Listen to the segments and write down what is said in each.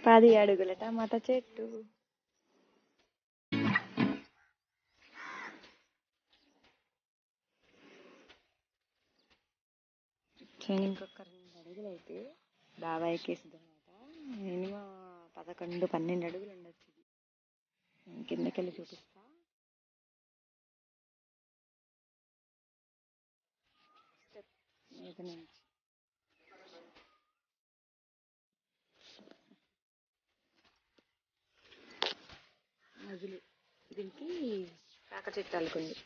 పది అడుగుల టమాటా చెట్టు నేను ఇంకొక రెండు అడుగులు అయితే బాగా ఎక్కేసింది అనమాట మినిమం పదకొండు పన్నెండు అడుగులు ఉండొచ్చు ఇది నేను కిందకెళ్ళి చూపిస్తా స్టెప్ మీద నుంచి మజులు దీనికి కాక చెట్టు అల్లుకుంది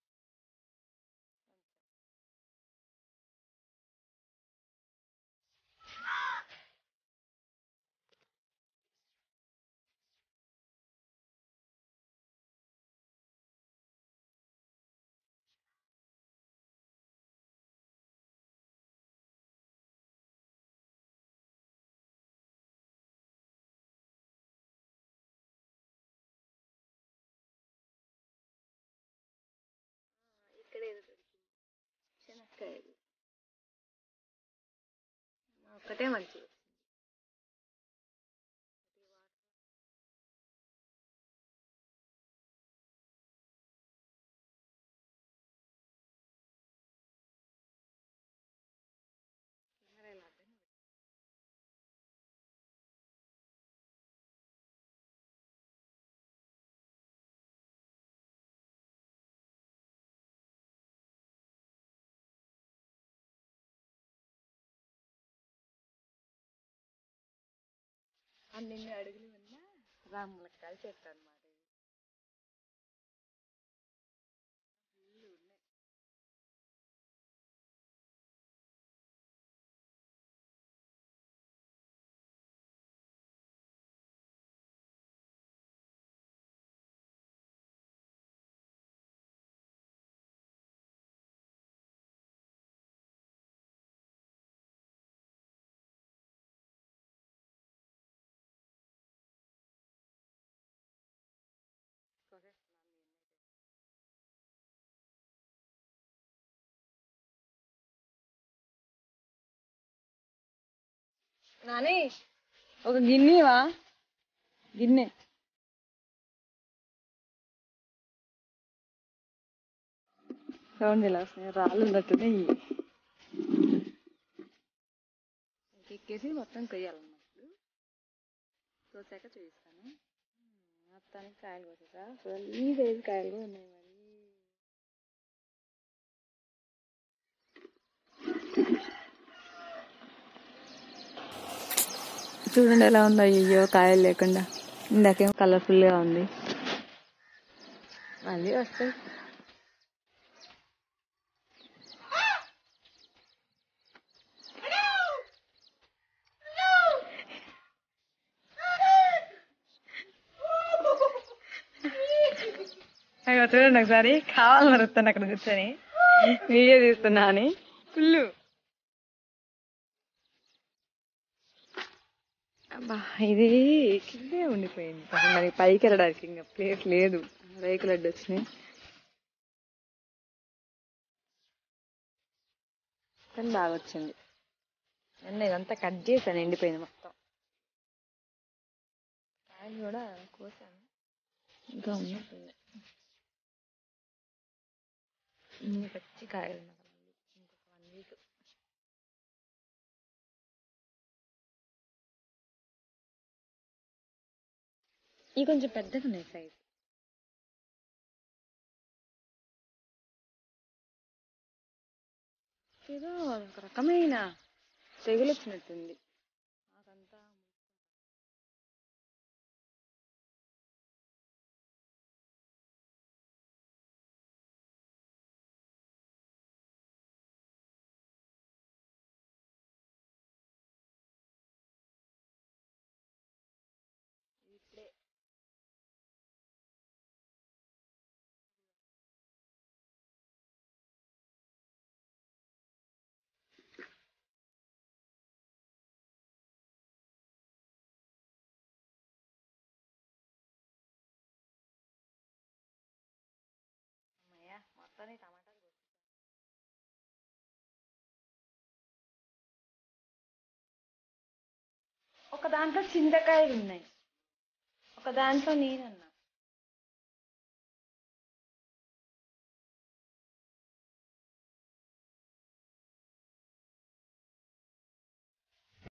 ఇక్కడ ఏదో దొరికింది శనక్కాయలు ఒక్కటే మంచిది కెమెరా ఇలా అడ్డం పెట్టి. పన్నెండు అడుగులు ఉన్న రాములక్కాయలు చెట్టు అనమాట ఇది ఫుల్ ఉన్నాయి కోసేస్తున్నాను నేనైతే. నాని ఒక గిన్నెవా గిన్నె సౌండ్ ఇలా వస్తున్నాయి రాళ్ళు ఉన్నట్టున్నాయి ఎక్కేసి మొత్తం కొయ్యాలన్నమాట కోసాక చూపిస్తాను మొత్తానికి కాయలు కోసేసా అసలు ఈ సైజు కాయలు కూడా ఉన్నాయి మరి చూడండి ఎలా ఉందో అయ్యో కాయలు లేకుండా ఇందాకేమో కలర్ఫుల్గా ఉంది మళ్ళీ వస్తాయి అయ్యో చూడండి ఒకసారి కావాలి మరుస్తాను అక్కడ కూర్చొని వీడియో తీస్తున్నా అని ఫుల్ అబ్బా ఇది కిందే ఉండిపోయింది పాపం దానికి పైకి వెళ్ళడానికి ఇంకా ప్లేస్ లేదు రేకులు అడ్డు వచ్చినాయి కానీ బాగా వచ్చింది నిన్న ఇదంతా కట్ చేశాను ఎండిపోయింది మొత్తం కాయలు కూడా కోసాను ఇంకా ఉన్నట్టుంది ఇన్ని పచ్చి కాయలు నాకు మళ్ళీ ఇంకొక వన్ వీక్ ఇవి కొంచెం పెద్దగా ఉన్నాయి సైజ్ ఏదో ఒక రకమైన తెగులు వచ్చినట్టుంది నాకంతా ఇప్పుడే అమ్మయ్య మొత్తానికి టమాటాలు కోసేసాను. ఒక దాంట్లో చింతకాయలు ఉన్నాయి ఒక దాంట్లో నేనన్నా